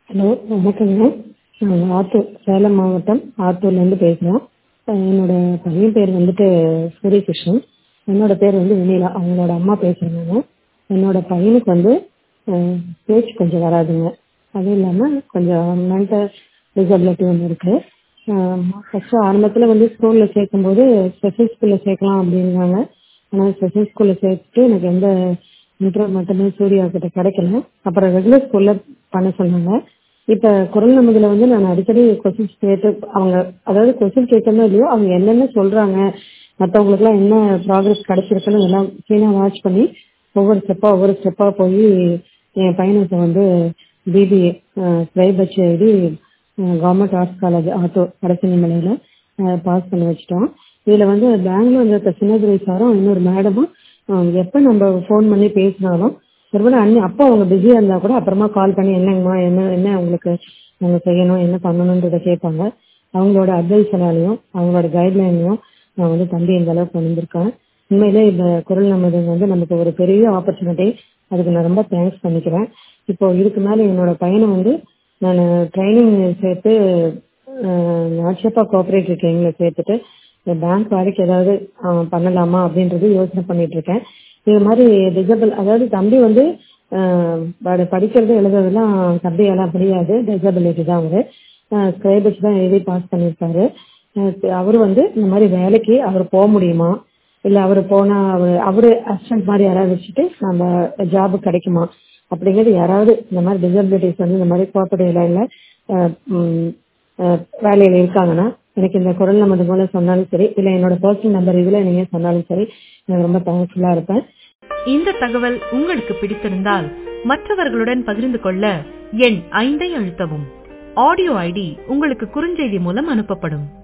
hello வணக்கங்க நாங்கள் ஆத்தூர் சேலம் மாவட்டம் ஆத்தூர்லேருந்து பேசுகிறோம் என்னோட பையன் பேர் வந்துட்டு சூரியகிருஷ்ணன் என்னோட பேர் வந்து வெண்ணிலா அவங்களோட அம்மா பேசுகிறேன் நான் என்னோட பையனுக்கு வந்து பேச்சு கொஞ்சம் வராதுங்க அதுவும் இல்லாமல் கொஞ்சம் மென்டல் டிசபிலிட்டி ஒன்று இருக்குது ஃபஸ்ட்டு ஆரம்பத்தில் வந்து ஸ்கூலில் சேர்க்கும்போது ஸ்பெஷல் ஸ்கூலில் சேர்க்கலாம் அப்படின்னாங்க ஆனால் ஸ்பெஷல் ஸ்கூலில் சேர்த்துட்டு எனக்கு எந்த இம்ப்ரூவ்மெண்ட்டுமே சூர்யா கிட்ட கிடைக்கல அப்புறம் ரெகுலர் ஸ்கூலில் பண்ண சொன்னாங்க இப்போ குரல் நமதில் வந்து நான் அடிக்கடி கொஸ்டின்ஸ் கேட்டு அவங்க அதாவது கொஸ்டின் கேட்கறதோ இல்லையோ அவங்க என்னென்ன சொல்கிறாங்க மற்றவங்களுக்குலாம் என்ன ப்ராக்ரஸ் கிடைச்சிருக்குன்னு எல்லாம் க்ளீனாக வாட்ச் பண்ணி ஒவ்வொரு ஸ்டெப்பாக ஒவ்வொரு ஸ்டெப்பாக போய் என் பையனுக்கு வந்து பிபிஏ ஸ்கிரைப் வச்சு எழுதி கவர்மெண்ட் ஆர்ட்ஸ் காலேஜ் ஆட்டோ கடைசி நிலையில் பாஸ் பண்ணி வச்சிட்டோம் இதில் வந்து பெங்களூர்ல இருக்க சின்னதுரை சாரும் இன்னொரு மேடமும் எப்போ நம்ம ஃபோன் பண்ணி பேசினாலும் ஒருவேளை அன்னி அப்போ அவங்க பிஸியாக இருந்தால் கூட அப்புறமா கால் பண்ணி என்னங்கம்மா என்ன என்ன உங்களுக்கு நாங்கள் செய்யணும் என்ன பண்ணணுன்றதை கேட்பாங்க அவங்களோட அட்வைஸ்னாலையும் அவங்களோட கைட்லைன்லையும் நான் வந்து தம்பி இந்த அளவுக்கு வந்திருக்கேன் உண்மையிலே இந்த குரல் நமது வந்து நமக்கு ஒரு பெரிய ஆப்பர்ச்சுனிட்டி அதுக்கு நான் ரொம்ப தேங்க்ஸ் பண்ணிக்கிறேன் இப்போ இதுக்கு மேலே என்னோட பையனை வந்து நான் ட்ரைனிங் சேர்த்து நாட்சப்பா கோஆப்ரேட்டிவ் ட்ரைனிங்கில் சேர்த்துட்டு பேங்க் வேலைக்கு ஏதாவது பண்ணலாமா அப்படின்றது யோசனை பண்ணிட்டு இருக்கேன் இது மாதிரி டிசபிள் அதாவது தம்பி வந்து படிக்கிறது எழுதுறதுலாம் தம்பியெல்லாம் முடியாது டிசபிலிட்டி தான் அவரு ஸ்கிரைப் வச்சு தான் எழுதி பாஸ் பண்ணியிருக்காரு அவர் வந்து இந்த மாதிரி வேலைக்கு அவர் போக முடியுமா இல்லை அவர் போனால் அவர் அவரு அசிஸ்டன்ட் மாதிரி யாராவது வச்சுட்டு நம்ம ஜாபு கிடைக்குமா அப்படிங்கிறது யாராவது இந்த மாதிரி டிசபிலிட்டிஸ் வந்து இந்த மாதிரி கோஆபரேட்டிவ் லைனில் வேலையில் இருக்காங்கன்னா எனக்கு இந்த குரல் நமது மூலம் சொன்னாலும் சரி இல்லை என்னோட பர்சனல் நம்பர் இதில் நீங்கள் சொன்னாலும் சரி எனக்கு ரொம்ப தேங்க்ஃபுல்லாக இருப்பேன் இந்த தகவல் உங்களுக்கு பிடித்திருந்தால் மற்றவர்களுடன் பகிர்ந்து கொள்ள எண் ஐந்தை அழுத்தவும் ஆடியோ ஐடி உங்களுக்கு குறுஞ்செய்தி மூலம் அனுப்பப்படும்